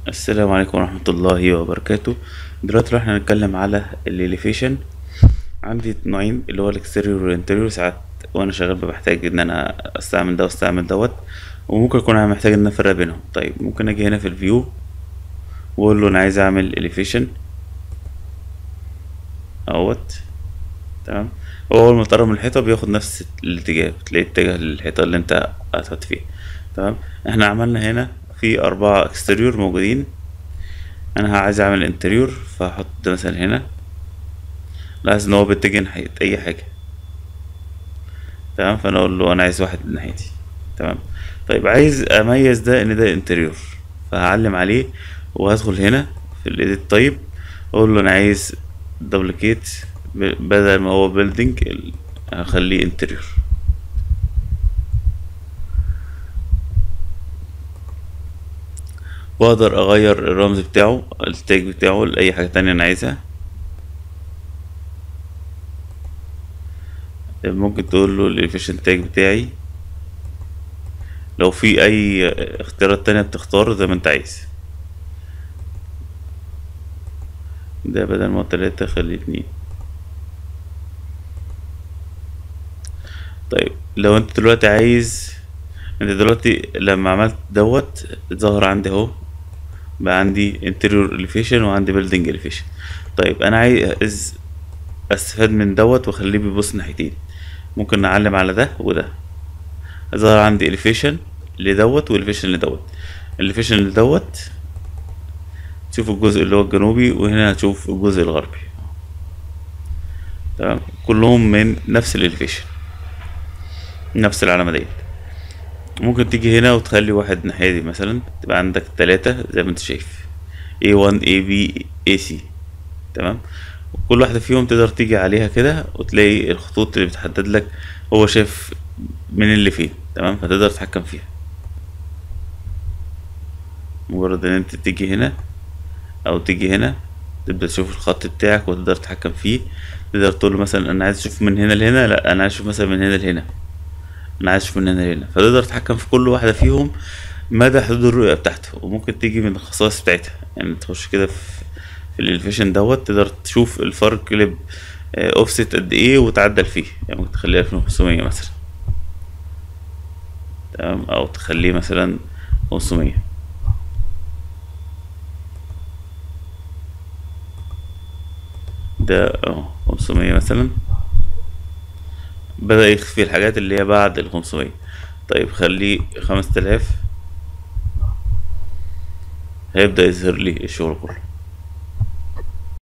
السلام عليكم ورحمة الله وبركاته دلوقتي احنا هنتكلم على الاليفيشن عندي نوعين اللي هو الاكستيريور والانتريور ساعات وانا شغال ببقى محتاج ان انا استعمل ده واستعمل دوت وممكن اكون انا محتاج ان انا افرق بينهم طيب ممكن اجي هنا في الفيو واقول له انا عايز اعمل اليفيشن اهوت تمام هو اول ما تقرب من الحيطه بياخد نفس الاتجاه بتلاقي اتجاه للحيطه اللي انت هتحط فيها تمام احنا عملنا هنا في اربعة اكستريور موجودين انا عايز اعمل انتريور فهحط ده مثلا هنا لاحظ ان هو بيتجه ناحية اي حاجة تمام فانا اقول له انا عايز واحد من ناحيتي تمام طيب عايز اميز ده ان ده انتريور فهعلم عليه وهدخل هنا في الايديت طيب اقول له انا عايز دبليكيت بدل ما هو بيلدينج هخليه انتريور واقدر اغير الرمز بتاعه التاج بتاعه لاي حاجة تانية انا عايزها ممكن تقول له الافيشن تاج بتاعي لو في اي اختيارات تانية بتختار زي ما انت عايز ده بدل ما تلاتة خليه اتنين طيب لو انت دلوقتي عايز انت دلوقتي لما عملت دوت ظهر عندي اهو بقى عندي interior elevation وعندي building elevation طيب انا عايز استفاد من دوت واخليه بيبص ناحيتين ممكن نعلم على ده وده ظهر عندي elevation لدوت والelevation لدوت elevation لدوت تشوف الجزء اللي هو الجنوبي وهنا هتشوف الجزء الغربي تمام كلهم من نفس الاليفيشن نفس العلامة ديت ممكن تيجي هنا وتخلي واحد الناحية دي مثلا تبقى عندك تلاتة زي ما انت شايف A1 AB AC تمام كل واحدة فيهم تقدر تيجي عليها كده وتلاقي الخطوط اللي بتحدد لك هو شايف من اللي فين تمام فتقدر تتحكم فيها مجرد ان انت تيجي هنا او تيجي هنا تبدأ تشوف الخط بتاعك وتقدر تتحكم فيه تقدر تقول له مثلا انا عايز اشوف من هنا لهنا لا انا عايز اشوف مثلا من هنا لهنا انا عايز اشوف من هنا لهنا فتقدر تتحكم في كل واحدة فيهم مدى حدود الرؤية بتاعته وممكن تيجي من الخصائص بتاعتها يعني تخش كده في في الاليفيشن دوت تقدر تشوف الفرق كليب اوفست قد ايه وتعدل فيه يعني ممكن تخليه الفين وخمسمية مثلا تمام او تخليه مثلا خمسمية ده اه خمسمية مثلا بدأ يخفي الحاجات اللي هي بعد الخمسمية طيب خليه خمسة آلاف هيبدأ يظهر لي الشغل كله